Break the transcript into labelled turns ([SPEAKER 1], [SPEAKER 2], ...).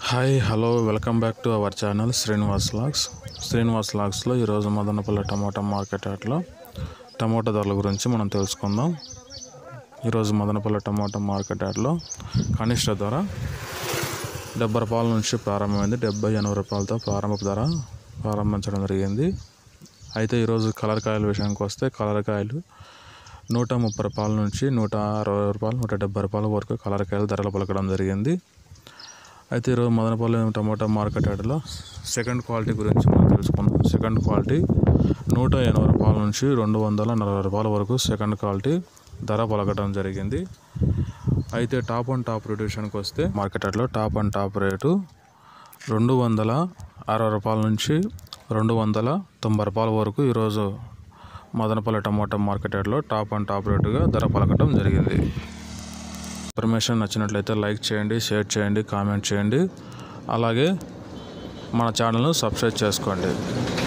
[SPEAKER 1] hi hello welcome back to our channel Srinivas logs Srinivas లాగ్స్లో ఈరోజు మదనపల్లి టమాటా మార్కెట్ యార్డ్లో టమాటా ధరల గురించి మనం తెలుసుకుందాం ఈరోజు మదనపల్లి టమాటా మార్కెట్ యార్డ్లో కనిష్ట ధర డెబ్బై రూపాయల నుంచి ప్రారంభమైంది డెబ్బై ఎనభై రూపాయలతో ప్రారంభ ధర ప్రారంభించడం జరిగింది అయితే ఈరోజు కలర్ కాయల విషయానికి వస్తే కలర్ కాయలు నూట ముప్పై రూపాయల నుంచి నూట అరవై రూపాయలు నూట డెబ్బై రూపాయల వరకు కలర్ కాయలు ధరలు పలకడం జరిగింది అయితే ఈరోజు మదనపల్లి టమాటా మార్కెట్ యార్డ్లో సెకండ్ క్వాలిటీ గురించి మనం తెలుసుకుందాం సెకండ్ క్వాలిటీ నూట ఎనభై రూపాయల నుంచి రెండు వందల నలభై రూపాయల వరకు సెకండ్ క్వాలిటీ ధర పలకడం జరిగింది అయితే టాప్ అండ్ టాప్ రేట్ విషయానికి వస్తే మార్కెట్ యార్డ్లో టాప్ అండ్ టాప్ రేటు రెండు వందల అరవై రూపాయల నుంచి రెండు వందల తొంభై రూపాయల వరకు ఈరోజు మదనపల్లి టమాటా మార్కెట్ యార్డ్లో టాప్ అండ్ టాప్ రేటుగా ధర పలకడం జరిగింది ఇన్ఫర్మేషన్ నచ్చినట్లయితే లైక్ చేయండి షేర్ చేయండి కామెంట్ చేయండి అలాగే మన ఛానల్ను సబ్స్క్రైబ్ చేసుకోండి